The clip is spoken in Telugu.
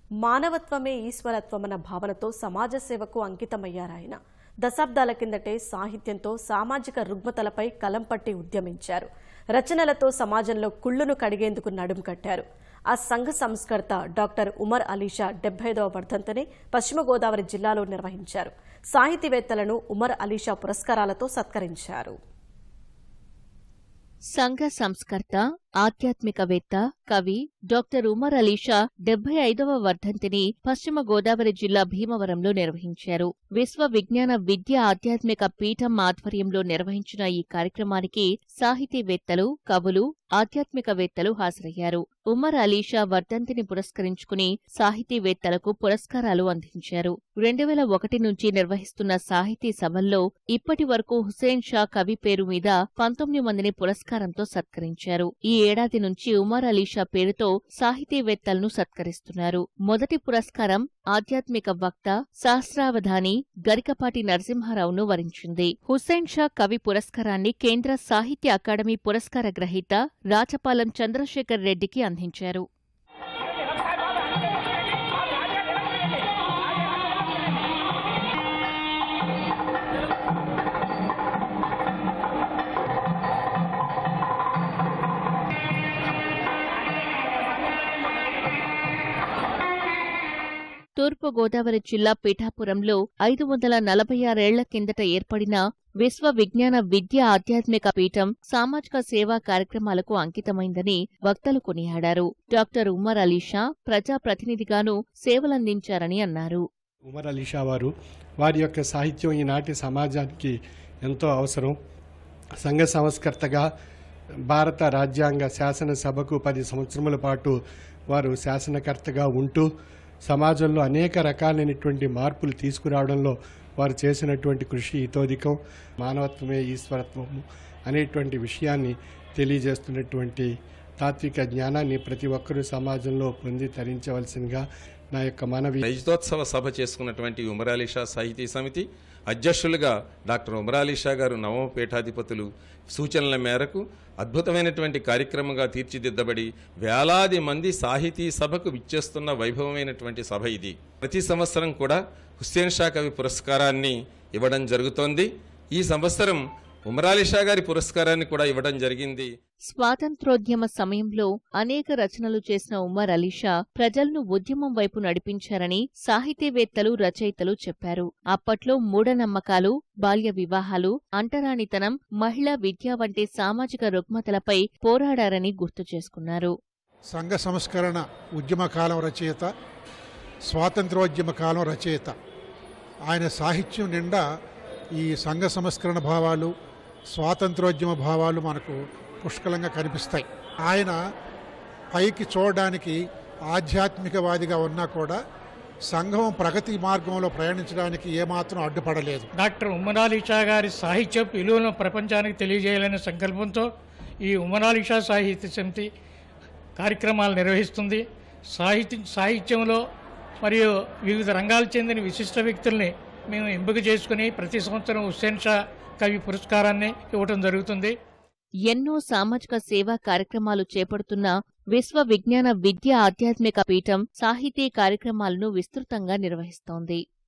మానవత్వమే ఈశ్వరత్వమన్న భావనతో సమాజ సేవకు అంకితమయ్యారాయన దశాబ్దాల కిందటే సాహిత్యంతో సామాజిక రుగ్మతలపై కలం పట్టి ఉద్యమించారు రచనలతో సమాజంలో కుళ్లును కడిగేందుకు నడుం కట్టారు ఆ సంఘ సంస్కర్త డాక్టర్ ఉమర్ అలీషా డెబ్బైదవ వర్ధంతిని పశ్చిమ గోదావరి జిల్లాలో నిర్వహించారు సాహితీవేత్తలను ఉమర్ అలీషా పురస్కారాలతో సత్కరించారు సంఘ సంస్కర్త ఆధ్యాత్మికవేత్త కవి డాక్టర్ ఉమర్ అలీషా డెబ్బై ఐదవ వర్ధంతిని పశ్చిమ గోదావరి జిల్లా భీమవరంలో నిర్వహించారు విశ్వ విజ్ఞాన విద్య ఆధ్యాత్మిక పీఠం ఆధ్వర్యంలో నిర్వహించిన ఈ కార్యక్రమానికి సాహితీవేత్తలు కవులు ఆధ్యాత్మికవేత్తలు హాజరయ్యారు ఉమర్ అలీషా వర్ధంతిని పురస్కరించుకుని సాహితీవేత్తలకు పురస్కారాలు అందించారు రెండు వేల ఒకటి నుంచి నిర్వహిస్తున్న సాహితీ సభల్లో ఇప్పటి వరకు హుసేన్ షా కవి పేరు మీద పంతొమ్మిది మందిని పురస్కారంతో సత్కరించారు ఈ ఏడాది నుంచి ఉమర్ అలీషా పేరుతో సాహితీవేత్తలను సత్కరిస్తున్నారు మొదటి పురస్కారం ఆధ్యాత్మిక వక్త శాస్త్రావధాని గరికపాటి నరసింహారావును వరించింది హుస్సేన్ షా కవి పురస్కారాన్ని కేంద్ర సాహిత్య అకాడమీ పురస్కార గ్రహీత రాచపాలెం చంద్రశేఖర్ రెడ్డికి అందించారు తూర్పుగోదావరి జిల్లా పిఠాపురంలో ఐదు వందల నలభై ఆరేళ్ల కిందట ఏర్పడిన విశ్వ విజ్ఞాన విద్య ఆధ్యాత్మిక పీఠం సామాజిక సేవా కార్యక్రమాలకు అంకితమైందని వక్తలు కొనియాడారు డాక్టర్ ఉమర్ అలీషా ప్రజాప్రతినిధిగాను సేవలందించారని అన్నారు ఉమర్ అలీ షా వారు వారి యొక్క సాహిత్యం ఈనాటి సమాజానికి ఎంతో అవసరం సంఘ సంస్కర్తగా భారత రాజ్యాంగ శాసనసభకు పది సంవత్సరముల పాటు వారు శాసనకర్తగా ఉంటూ సమాజంలో అనేక రకాలైనటువంటి మార్పులు తీసుకురావడంలో వారు చేసినటువంటి కృషి ఇతోధికం మానవత్వమే ఈశ్వరత్వము అనేటువంటి విషయాన్ని తెలియజేస్తున్నటువంటి తాత్విక జ్ఞానాన్ని ప్రతి ఒక్కరూ సమాజంలో పొంది తరించవలసిందిగా నా యొక్క మనవి నైజతోత్సవ సభ చేసుకున్నటువంటి ఉమరాలీషా సాహితీ సమితి అధ్యక్షులుగా డాక్టర్ ఉమరాలీషా గారు నవమ పీఠాధిపతులు సూచనల మేరకు అద్భుతమైనటువంటి కార్యక్రమంగా తీర్చిదిద్దబడి వేలాది మంది సాహితీ సభకు విచ్చేస్తున్న వైభవమైనటువంటి సభ ఇది ప్రతి సంవత్సరం కూడా హుస్సేన్ షా కవి పురస్కారాన్ని ఇవ్వడం జరుగుతోంది ఈ సంవత్సరం ఉమరాలీషా గారి పురస్కారాన్ని కూడా ఇవ్వడం జరిగింది స్వాతంత్రోద్యమ సమయంలో అనేక రచనలు చేసిన ఉమర్ అలీషా ప్రజలను ఉద్యమం వైపు నడిపించారని సాహితీవేత్తలు రచయితలు చెప్పారు అప్పట్లో మూఢనమ్మకాలు బాల్య వివాహాలు అంటరానితనం మహిళా విద్య వంటి సామాజిక రుగ్మతలపై పోరాడారని గుర్తు చేసుకున్నారు సంఘ సంస్కరణ ఉద్యమకాలం రచయిత స్వాతంత్రోద్యమ కాలం రచయిత ఆయన సాహిత్యం నిండా ఈ సంఘ సంస్కరణ భావాలు స్వాతంత్రోద్యమ భావాలు మనకు పుష్కలంగా కనిపిస్తాయి ఆయన పైకి చూడడానికి ఆధ్యాత్మికవాదిగా ఉన్నా కూడా సంఘం ప్రగతి మార్గంలో ప్రయాణించడానికి ఏమాత్రం అడ్డుపడలేదు డాక్టర్ ఉమ్మరాలీషా గారి సాహిత్య విలువలను ప్రపంచానికి తెలియజేయాలనే సంకల్పంతో ఈ ఉమ్మరాలీషా సాహిత్య సమితి కార్యక్రమాలు నిర్వహిస్తుంది సాహిత్య సాహిత్యంలో మరియు వివిధ రంగాలకు చెందిన విశిష్ట వ్యక్తుల్ని మేము ఎంపిక చేసుకుని ప్రతి సంవత్సరం హుస్సేన్ షా కవి పురస్కారాన్ని ఇవ్వటం జరుగుతుంది ఎన్నో సామాజిక సేవా కార్యక్రమాలు చేపడుతున్న విశ్వ విజ్ఞాన విద్య ఆధ్యాత్మిక పీఠం సాహితీ కార్యక్రమాలను విస్తృతంగా నిర్వహిస్తోంది